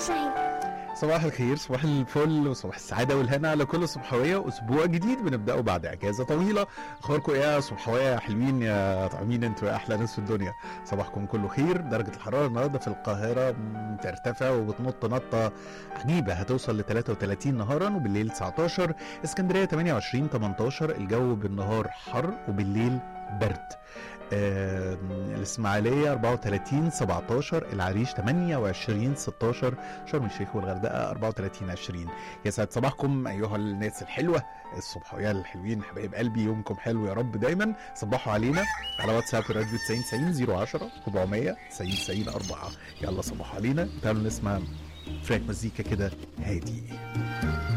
شاهين صباح الخير صباح الفل وصباح السعادة والهنا على كل صبحوية أسبوع جديد بنبدأه بعد إجازة طويلة أخباركم إيه يا صبحوية يا حلوين يا طعمين أنتوا يا أحلى ناس في الدنيا صباحكم كله خير درجة الحرارة النهاردة في القاهرة م، ترتفع وبتنط نطة عجيبة هتوصل ل 33 نهارا وبالليل 19 اسكندرية 28 18 الجو بالنهار حر وبالليل برد آه، الإسماعيلية 34 17 العريش 28 16 شرم الشيخ والغردقه 34 20 يسعد صباحكم ايها الناس الحلوه الصبحويه الحلوين حبايب قلبي يومكم حلو يا رب دايما صبحوا علينا على واتساب راديو 90 90 010 400 90 90 4 يلا صبحوا علينا تعالوا نسمع تراك مزيكا كده هادي